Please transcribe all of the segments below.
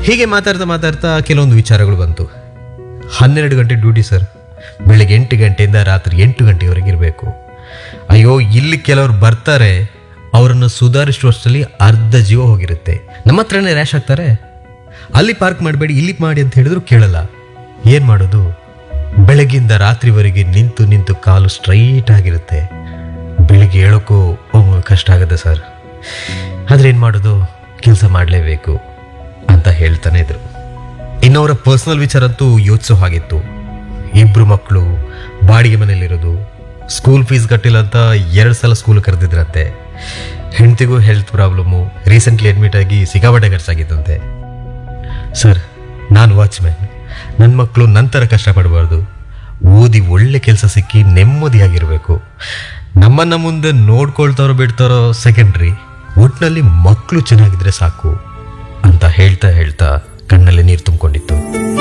ಹೀಗೆ ಮಾತಾಡ್ತಾ ಮಾತಾಡ್ತಾ ಕೆಲವೊಂದು ವಿಚಾರಗಳು ಬಂತು ಹನ್ನೆರಡು ಗಂಟೆ ಡ್ಯೂಟಿ ಸರ್ ಬೆಳಗ್ಗೆ ಎಂಟು ಗಂಟೆಯಿಂದ ರಾತ್ರಿ ಎಂಟು ಗಂಟೆವರೆಗೆ ಇರಬೇಕು ಅಯ್ಯೋ ಇಲ್ಲಿ ಕೆಲವರು ಬರ್ತಾರೆ ಅವರನ್ನು ಸುಧಾರಿಸುವಷ್ಟರಲ್ಲಿ ಅರ್ಧ ಜೀವ ಹೋಗಿರುತ್ತೆ ನಮ್ಮ ಹತ್ರನೇ ರ್ಯಾಶ್ ಆಗ್ತಾರೆ ಅಲ್ಲಿ ಪಾರ್ಕ್ ಮಾಡಬೇಡಿ ಇಲ್ಲಿ ಮಾಡಿ ಅಂತ ಹೇಳಿದ್ರು ಕೇಳಲ್ಲ ಏನು ಮಾಡೋದು ಬೆಳಗ್ಗಿಂದ ರಾತ್ರಿವರೆಗೆ ನಿಂತು ನಿಂತು ಕಾಲು ಸ್ಟ್ರೈಟ್ ಆಗಿರುತ್ತೆ ಬೆಳಿಗ್ಗೆ ಹೇಳೋಕ್ಕೂ ಒಮ್ಮೊಮ್ಮೆ ಕಷ್ಟ ಆಗುತ್ತೆ ಸರ್ ಆದರೆ ಏನು ಮಾಡೋದು ಕೆಲಸ ಮಾಡಲೇಬೇಕು ಅಂತ ಹೇಳ್ತಾನೆ ಇದ್ರು ಇನ್ನವರ ಪರ್ಸನಲ್ ವಿಚಾರ ಅಂತೂ ಯೋಚಿಸೋ ಹಾಗಿತ್ತು ಇಬ್ರು ಮಕ್ಕಳು ಬಾಡಿಗೆ ಮನೇಲಿರೋದು ಸ್ಕೂಲ್ ಫೀಸ್ ಕಟ್ಟಿಲ್ಲ ಅಂತ ಎರಡು ಸಲ ಸ್ಕೂಲ್ ಕರೆದಿದ್ರಂತೆ ಹೆಂಡತಿಗೂ ಹೆಲ್ತ್ ಪ್ರಾಬ್ಲಮ್ಮು ರೀಸೆಂಟ್ಲಿ ಅಡ್ಮಿಟ್ ಆಗಿ ಸಿಕ್ಕಾಪಟ್ಟೆ ಖರ್ಚಾಗಿತ್ತಂತೆ ಸರ್ ನಾನು ವಾಚ್ಮ್ಯಾನ್ ನನ್ನ ಮಕ್ಕಳು ನಂತರ ಕಷ್ಟಪಡಬಾರ್ದು ಓದಿ ಒಳ್ಳೆ ಕೆಲಸ ಸಿಕ್ಕಿ ನೆಮ್ಮದಿಯಾಗಿರಬೇಕು ನಮ್ಮನ್ನ ಮುಂದೆ ನೋಡ್ಕೊಳ್ತಾರೋ ಬಿಡ್ತಾರೋ ಸೆಕೆಂಡ್ರಿ ಒಟ್ಟಿನಲ್ಲಿ ಮಕ್ಕಳು ಚೆನ್ನಾಗಿದ್ರೆ ಸಾಕು ಅಂತ ಹೇಳ್ತಾ ಹೇಳ್ತಾ ಕಣ್ಣಲ್ಲಿ ನೀರು ತುಂಬಿಕೊಂಡಿತ್ತು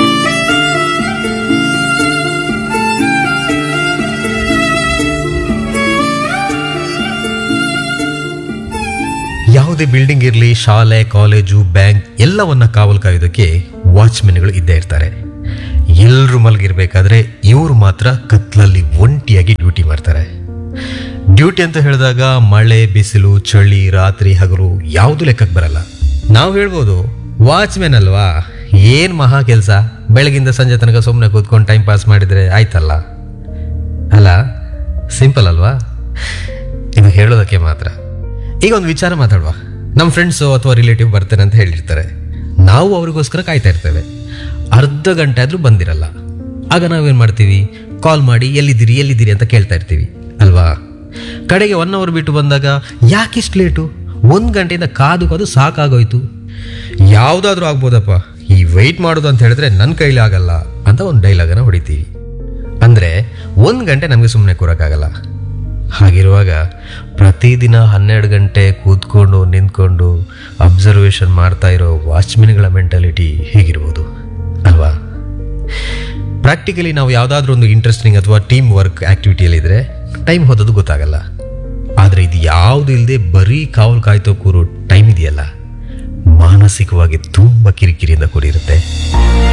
ಯಾವುದೇ ಬಿಲ್ಡಿಂಗ್ ಇರಲಿ ಶಾಲೆ ಕಾಲೇಜು ಬ್ಯಾಂಕ್ ಎಲ್ಲವನ್ನ ಕಾವಲು ಕಾಯೋದಕ್ಕೆ ವಾಚ್ಮೆನ್ಗಳು ಇದ್ದೇ ಇರ್ತಾರೆ ಎಲ್ಲರೂ ಮಲಗಿರ್ಬೇಕಾದ್ರೆ ಇವರು ಮಾತ್ರ ಕತ್ಲಲ್ಲಿ ಒಂಟಿಯಾಗಿ ಡ್ಯೂಟಿ ಮಾಡ್ತಾರೆ ಡ್ಯೂಟಿ ಅಂತ ಹೇಳಿದಾಗ ಮಳೆ ಬಿಸಿಲು ಚಳಿ ರಾತ್ರಿ ಹಗಲು ಯಾವುದು ಲೆಕ್ಕಕ್ಕೆ ಬರಲ್ಲ ನಾವು ಹೇಳ್ಬೋದು ವಾಚ್ಮೆನ್ ಅಲ್ವಾ ಏನ್ ಮಹಾ ಕೆಲಸ ಬೆಳಗಿಂದ ಸಂಜೆ ತನಕ ಸುಮ್ಮನೆ ಕೂತ್ಕೊಂಡು ಟೈಮ್ ಪಾಸ್ ಮಾಡಿದ್ರೆ ಆಯ್ತಲ್ಲ ಅಲ್ಲ ಸಿಂಪಲ್ ಅಲ್ವಾ ಇದು ಹೇಳೋದಕ್ಕೆ ಮಾತ್ರ ಈಗ ಒಂದು ವಿಚಾರ ಮಾತಾಡುವ ನಮ್ಮ ಫ್ರೆಂಡ್ಸು ಅಥವಾ ರಿಲೇಟಿವ್ ಬರ್ತಾರೆ ಅಂತ ಹೇಳಿರ್ತಾರೆ ನಾವು ಅವ್ರಿಗೋಸ್ಕರ ಕಾಯ್ತಾ ಇರ್ತೇವೆ ಅರ್ಧ ಗಂಟೆ ಆದರೂ ಬಂದಿರಲ್ಲ ಆಗ ನಾವೇನು ಮಾಡ್ತೀವಿ ಕಾಲ್ ಮಾಡಿ ಎಲ್ಲಿದ್ದೀರಿ ಎಲ್ಲಿದ್ದೀರಿ ಅಂತ ಕೇಳ್ತಾ ಇರ್ತೀವಿ ಅಲ್ವಾ ಕಡೆಗೆ ಒನ್ ಅವರ್ ಬಿಟ್ಟು ಬಂದಾಗ ಯಾಕಿಷ್ಟು ಲೇಟು ಒಂದು ಗಂಟೆಯಿಂದ ಕಾದು ಕಾದು ಸಾಕಾಗೋಯ್ತು ಯಾವುದಾದ್ರೂ ಆಗ್ಬೋದಪ್ಪ ಈ ವೆಯ್ಟ್ ಮಾಡೋದು ಅಂತ ಹೇಳಿದ್ರೆ ನನ್ನ ಕೈಲಿ ಆಗಲ್ಲ ಅಂತ ಒಂದು ಡೈಲಾಗನ್ನು ಹೊಡಿತೀವಿ ಅಂದರೆ ಒಂದು ಗಂಟೆ ನಮಗೆ ಸುಮ್ಮನೆ ಕೂರೋಕ್ಕಾಗಲ್ಲ ಹಾಗಿರುವಾಗ ಪ್ರತಿದಿನ ಹನ್ನೆರಡು ಗಂಟೆ ಕೂತ್ಕೊಂಡು ನಿಂತ್ಕೊಂಡು ಅಬ್ಸರ್ವೇಷನ್ ಮಾಡ್ತಾ ಇರೋ ವಾಚ್ಮೆನ್ಗಳ ಮೆಂಟಾಲಿಟಿ ಹೇಗಿರ್ಬೋದು ಅಲ್ವಾ ಪ್ರಾಕ್ಟಿಕಲಿ ನಾವು ಯಾವುದಾದ್ರೂ ಒಂದು ಇಂಟ್ರೆಸ್ಟಿಂಗ್ ಅಥವಾ ಟೀಮ್ ವರ್ಕ್ ಆ್ಯಕ್ಟಿವಿಟಿಯಲ್ಲಿದ್ದರೆ ಟೈಮ್ ಹೋದದ್ದು ಗೊತ್ತಾಗಲ್ಲ ಆದರೆ ಇದು ಯಾವುದು ಇಲ್ಲದೆ ಬರೀ ಕಾವಲು ಕಾಯ್ತೋ ಕೂರೋ ಟೈಮ್ ಇದೆಯಲ್ಲ ಮಾನಸಿಕವಾಗಿ ತುಂಬ ಕಿರಿಕಿರಿಯಿಂದ ಕೂಡಿರುತ್ತೆ